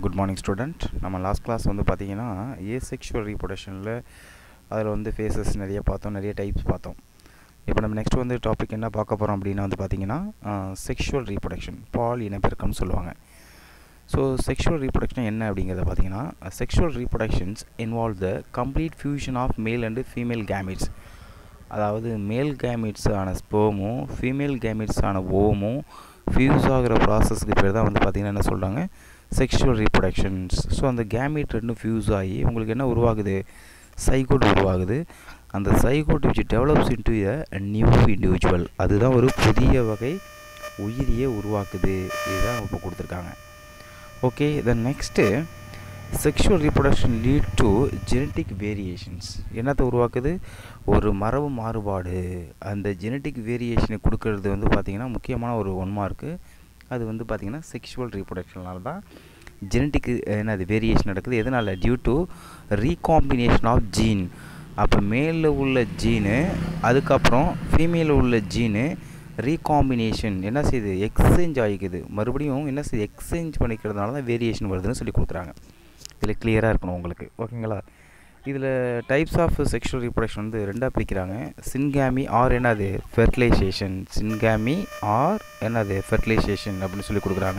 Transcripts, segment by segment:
good morning student நம்ம last class வந்து பார்த்தீங்கன்னா ஏசெக்ஷுவல் ரீப்ரொடக்ஷனில் அதில் வந்து ஃபேஸஸ் நிறைய பார்த்தோம் நிறைய டைப்ஸ் பார்த்தோம் இப்போ நம்ம நெக்ஸ்ட் வந்து டாபிக் என்ன பார்க்க போகிறோம் அப்படின்னா வந்து பார்த்தீங்கன்னா செக்ஷுவல் ரீப்ரொடக்ஷன் பால் இனப்பெருக்கம்னு சொல்லுவாங்க ஸோ செக்ஷுவல் ரீப்ரொடக்ஷன் என்ன அப்படிங்கிறத பார்த்தீங்கன்னா sexual reproductions involve the complete fusion of male and female gametes அதாவது மேல் கேமிட்ஸ் ஆன ஸ்போமும் ஃபீமேல் கேமிட்ஸ் ஆன ஓமும் ஃபியூஸ் ஆகிற ப்ராசஸ்க்கு பேர் தான் வந்து பார்த்திங்கன்னா என்ன சொல்கிறாங்க செக்ஷுவல் ரீப்ரொடக்ஷன்ஸ் ஸோ அந்த கேமிட் ரெண்டும் ஃபியூஸ் ஆகி உங்களுக்கு என்ன உருவாகுது சைகோட் உருவாகுது அந்த zygote which develops into a new individual அதுதான் ஒரு புதிய வகை உயிரியை உருவாக்குது இதுதான் இப்போ கொடுத்துருக்காங்க okay then next sexual reproduction lead to genetic variations என்னத்தை உருவாக்குது ஒரு மரபு மாறுபாடு அந்த ஜெனட்டிக் வேரியேஷனை கொடுக்கறது வந்து பார்த்திங்கன்னா முக்கியமான ஒரு ஒன் மார்க்கு அது வந்து பார்த்திங்கன்னா செக்ஷுவல் ரீப்ரொடக்ஷனால தான் ஜெனட்டிக் என்னது வேரியேஷன் நடக்குது எதனால் due to recombination of gene அப்போ மேலில் உள்ள ஜீனு அதுக்கப்புறம் ஃபீமேலில் உள்ள ஜீனு ரீகாம்பினேஷன் என்ன செய்யுது எக்ஸ்சேஞ்ச் ஆகிக்குது மறுபடியும் என்ன செய்யுது எக்ஸ்சேஞ்ச் பண்ணிக்கிறதுனால தான் வேரியேஷன் வருதுன்னு சொல்லி கொடுக்குறாங்க இதில் கிளியராக இருக்கணும் உங்களுக்கு ஓகேங்களா இதில் டைப்ஸ் ஆஃப் செக்ஷுவல் ரீப்ரொடக்ஷன் வந்து ரெண்டாக பிரிக்கிறாங்க சின்காமி ஆர் என்னது ஃபெர்டிலைசேஷன் சின்காமி ஆர் என்னது ஃபெர்டிலைசேஷன் அப்படின்னு சொல்லி கொடுக்குறாங்க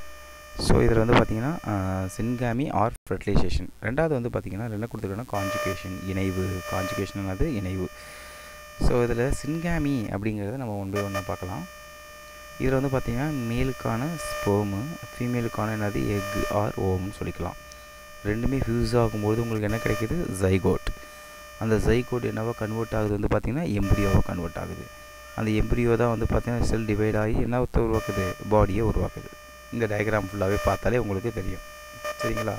ஸோ இதில் வந்து பார்த்திங்கன்னா சின்காமி ஆர் ஃபெர்டிலைசேஷன் ரெண்டாவது வந்து பார்த்திங்கன்னா என்ன கொடுத்துருக்காங்கன்னா காஞ்சுகேஷன் இணைவு காஞ்சுகேஷன் என்னது இணைவு ஸோ இதில் சின்காமி அப்படிங்கிறத நம்ம ஒன் பை ஒன்னாக பார்க்கலாம் இதில் வந்து பார்த்திங்கன்னா மேலுக்கான ஸ்போமு ஃபீமேலுக்கான என்னது எக் ஆர் ஓம்னு சொல்லிக்கலாம் ரெண்டுமே ஃபியூஸ் ஆகும்போது உங்களுக்கு என்ன கிடைக்கிது ஜைகோட் அந்த ஜைகோட் என்னவோ கன்வெர்ட் ஆகுது வந்து பார்த்திங்கன்னா எம்பரியோவாக கன்வெர்ட் ஆகுது அந்த எம்பரியோ தான் வந்து பார்த்திங்கன்னா செல் டிவைட் ஆகி என்ன உருவாக்குது பாடியை உருவாக்குது இந்த டயக்ராம் ஃபுல்லாகவே பார்த்தாலே உங்களுக்கு தெரியும் சரிங்களா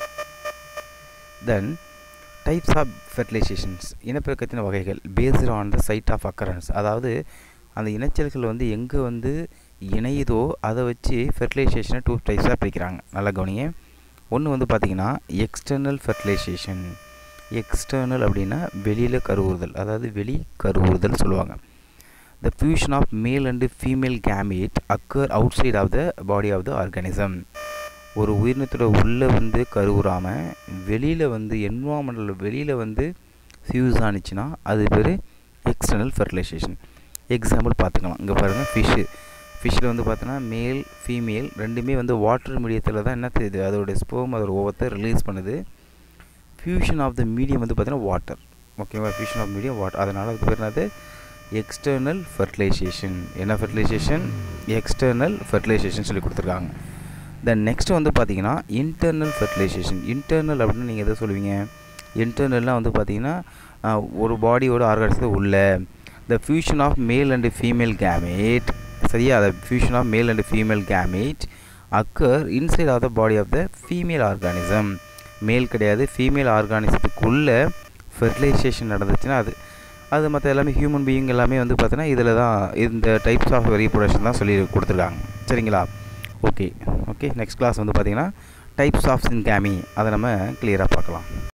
தென் டைப்ஸ் ஆஃப் ஃபெர்டிலைசேஷன்ஸ் இனப்பெருக்கத்தின் வகைகள் based on the site of occurrence அதாவது அந்த இனச்சல்கள் வந்து எங்கே வந்து இணையுதோ அதை வச்சு ஃபெர்டிலைசேஷனை டூ டைப்ஸாக பிரிக்கிறாங்க நல்லா கவனிங்க ஒன்று வந்து பார்த்திங்கன்னா எக்ஸ்டர்னல் ஃபெர்டிலைசேஷன் எக்ஸ்டர்னல் அப்படின்னா வெளியில் கருவுறுதல் அதாவது வெளி கருவுறுதல் சொல்லுவாங்க the fusion of male and female gamete occur outside of the body of the organism ஒரு உயிரினத்தோட உள்ளே வந்து கருவுறாமல் வெளியில் வந்து என்வாமெண்டல் வெளியில் வந்து ஃபியூஸ் ஆனிச்சுன்னா அது பேர் எக்ஸ்டர்னல் ஃபெர்டிலைசேஷன் எக்ஸாம்பிள் பார்த்துக்கலாம் இங்கே பாருங்கள் ஃபிஷ்ஷு ஃபிஷ்ஷில் வந்து பார்த்தோன்னா மேல் ஃபீமேல் ரெண்டுமே வந்து வாட்டர் மீடியத்தில் தான் என்ன தெரியுது அதோடைய ஸ்போம் அதோட ஓவத்தை ரிலீஸ் பண்ணுது ஃபியூஷன் ஆஃப் த மீடியம் வந்து பார்த்தீங்கன்னா வாட்டர் ஓகேவா ஃபியூஷன் ஆஃப் மீடியம் வாட்டர் அதனால் அதுக்கு பேர் என்னது எக்ஸ்டர்னல் ஃபெர்டிலைசேஷன் என்ன ஃபெர்டிலைசேஷன் எக்ஸ்டர்னல் ஃபெர்டிலைசேஷன் சொல்லி கொடுத்துருக்காங்க தென் நெக்ஸ்ட் வந்து பார்த்தீங்கன்னா இன்டர்னல் ஃபெர்டிலைசேஷன் இன்டர்னல் அப்படின்னு நீங்கள் எதை சொல்லுவீங்க இன்டர்னல்லாம் வந்து பார்த்தீங்கன்னா ஒரு பாடியோட ஆர்கானிசத்தை உள்ள the fusion of male and female gamete சரியா the fusion of male and female gamete occur inside of the body of the female organism male கிடையாது ஃபீமேல் ஆர்கானிசத்துக்குள்ளே ஃபெர்டிலைசேஷன் நடந்துச்சுன்னா அது அது மற்ற எல்லாமே ஹியூமன் பீயிங் எல்லாமே வந்து பார்த்தீங்கன்னா இதில் தான் இந்த டைப்ஸ் ஆஃப் ரீப்ரொடக்ஷன் தான் சொல்லி கொடுத்துருக்காங்க சரிங்களா ஓகே ஓகே நெக்ஸ்ட் கிளாஸ் வந்து பார்த்திங்கன்னா டைப்ஸ் ஆஃப் சின்காமி அதை நம்ம கிளியராக பார்க்கலாம்